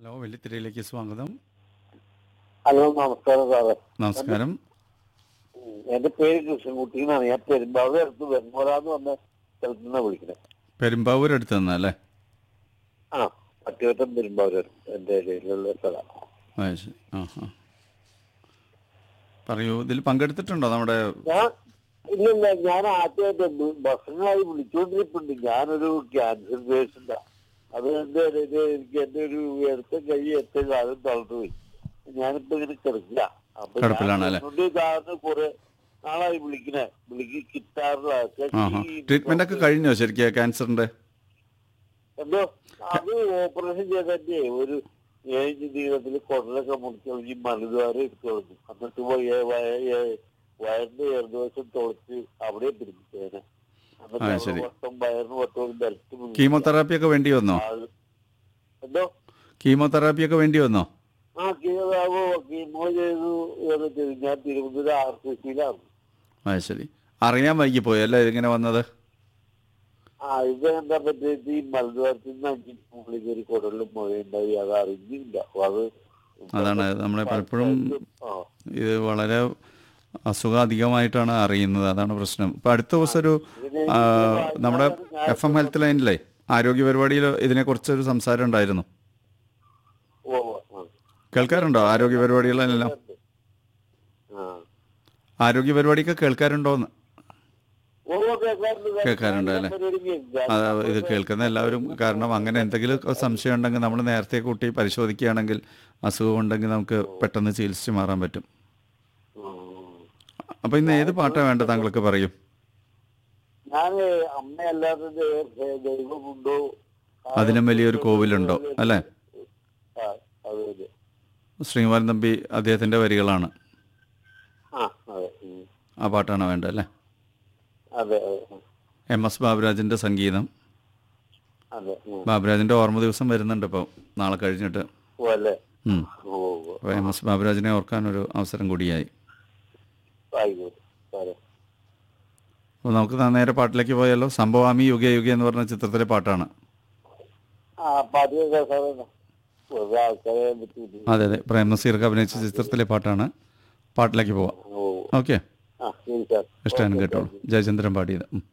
Hello വെള്ളിത്തിരയിലേക്ക് സ്വാഗതം hello നമസ്കാരം സാറേ നമസ്കാരം ഉം, എന്റെ പേര് കൃഷ്ണൻകുട്ടി എന്നാണ് ഞാൻ പെരുമ്പാവൂർ അടുത്ത് വെൺമോറാന്ന് പറഞ്ഞ സ്ഥലത്ത് നിന്നാണ് വിളിക്കുന്നത് പെരുമ്പാവൂർ അടുത്ത് നിന്നല്ലേ ആ പട്ടുവട്ടം പെരുമ്പാവൂർ അടുത്ത് എന്റെ ഏരിയയിലുള്ള സ്ഥലം ആ ശരി ആ ആ പറയൂ ഇതിൽ പങ്കെടുത്തിട്ടുണ്ടോ നമ്മുടെ ഞാൻ ഇല്ലില്ല ഞാൻ ആദ്യമായിട്ട് ബ- വർഷങ്ങളായി വിളിച്ചുകൊണ്ടിരിപ്പുണ്ട് ഞാനൊരു ക്യാൻസർ പേഷ്യന്റാ അത് എന്റെ ഇത് എനിക്ക് എന്റെ ഒരു എടുത്ത കൈ എത്ര കാലം തളർന്നു പോയി ഞാനിപ്പോ ഇങ്ങനെ കിടക്കില്ല അപ്പൊ ഞാൻ കിടപ്പിലാണ് അല്ലേ? അതുകൊണ്ട് കാരണം കുറെ നാളായി വിളിക്കണേ വിളിക്ക് കിട്ടാറില്ല ആ ആ ട്രീറ്റ്മെൻ്റ് ഒക്കെ കഴിഞ്ഞോ ശരിക്കും ക്യാൻസറിൻ്റെ എന്തോ അത് ഓപ്പറേഷൻ ചെയ്തതിന്റെ ഒരു ഏഴ് നീളത്തിൽ കുടലൊക്കെ മുറിച്ച് മലദ്വാരം എടുത്തു കളഞ്ഞു എന്നിട്ട് പോയി ഏ- വയ- ഏ- വയറിന്റെ ഏകദേശം തുളച്ച് അവിടെ പിടിപ്പിച്ചേനെ എന്നിട്ട് ആ, അവിടെ ശരി. വട്ടം വയറിന് വട്ടം ഒരു ബെൽറ്റ് മുങ്ങി. കീമോതെറാപ്പി ഒക്കെ വേണ്ടി വന്നോ ആള് എന്തോ കീമോതെറാപ്പി ഒക്കെ വേണ്ടി വന്നോ ആ കീമോ കീമോ ചെയ്തു ഇതൊക്കെ ചെയ്തു ഞാൻ തിരുവനന്തപുരം ആർ സി സിയിലാണ് ആ ശരി അറിയാൻ വൈകിപ്പോയി അല്ലേ ഇതിങ്ങനെ വന്നത് ആ ഇത് എന്താ പറ്റിയത് ഈ മലദ്വാരത്തിൽ നിന്ന് അഞ്ച് മുകളിൽ കയറി കുടലിൽ മുഴയുണ്ടായി അത് അറിഞ്ഞില്ല അപ്പൊ അത് അതാണ് നമ്മളെ പലപ്പോഴും ആ ഇത് വളരെ അസുഖം അധികമായിട്ടാണ് അറിയുന്നത് അതാണ് പ്രശ്നം ഇപ്പം അടുത്ത ദിവസം ഒരു ആ, നമ്മുടെ എഫ് എം ഹെൽത്ത് ലൈനിലെ ആരോഗ്യ പരിപാടിയിൽ ഇതിനെക്കുറിച്ചൊരു സംസാരം ഉണ്ടായിരുന്നു ഓ ആ കേൾക്കാറുണ്ടോ ആരോഗ്യ പരിപാടികളെല്ലാം ആ. ആരോഗ്യ പരിപാടിയൊക്കെ കേൾക്കാറുണ്ടോന്ന് ഓ, കേൾക്കാറുണ്ട്, കേൾക്കാറുണ്ട് അല്ലേ? പരിപാടി കേൾക്കാം. അത് ഇത് കേൾക്കുന്ന എല്ലാവരും കാരണം അങ്ങനെ എന്തെങ്കിലും ഒക്കെ സംശയം ഉണ്ടെങ്കിൽ നമ്മൾ നേരത്തെ കൂട്ടി പരിശോധിക്കുകയാണെങ്കിൽ അസുഖം ഉണ്ടെങ്കിൽ നമുക്ക് പെട്ടെന്ന് ചികിത്സിച്ച് മാറാൻ പറ്റും ഉം. അപ്പോൾ ഇന്ന് ഏത് പാട്ടാണ് വേണ്ടത് താങ്കൾക്ക് പറയും ഞാന് അമ്മയല്ലാതെ ദൈവ- ദൈവമുണ്ടോ ആ, അതിലും വലിയൊരു കോവിലുണ്ടോ അല്ലേ ആ, അതെ അതെ ശ്രീകുമാരൻ തമ്പി അദ്ദേഹത്തിൻ്റെ വരികളാണ് ആ അതെ ഉം. ആ പാട്ടാണ് വേണ്ടത് അല്ലേ അതെ അതെ ഉം. എം എസ് ബാബുരാജിൻ്റെ സംഗീതം അതെ ഉം. ബാബുരാജിൻ്റെ ഓർമ്മ ദിവസം വരുന്നുണ്ട് ഇപ്പോൾ നാളെ കഴിഞ്ഞിട്ട് ഓ അല്ലേ ഉം. ഓ ഓ. അപ്പോൾ എം എസ് ബാബുരാജിനെ ഓർക്കാനൊരു അവസരം കൂടിയായി ആയിക്കോട്ടെ സാറേ അപ്പോൾ നമുക്ക് നേരെ പാട്ടിലേക്ക് പോയാലോ സംഭവാമി യുഗ യുഗ എന്ന് പറഞ്ഞ ചിത്രത്തിലെ പാട്ടാണ് ആ പാട്ട് കേൾക്കാം സാറേ വെറുതെ ആൾക്കാരെ പറ്റി അതെ അതെ പ്രേം നസീർക്ക് അഭിനയിച്ച ചിത്രത്തിലെ പാട്ടാണ് പാട്ടിലേക്ക് പോവാം ഓ ഓക്കെ ആ ശരി സാർ ഇഷ്ടമാണ് കേട്ടോളൂ ജയചന്ദ്രൻ പാടിയത് ഉം.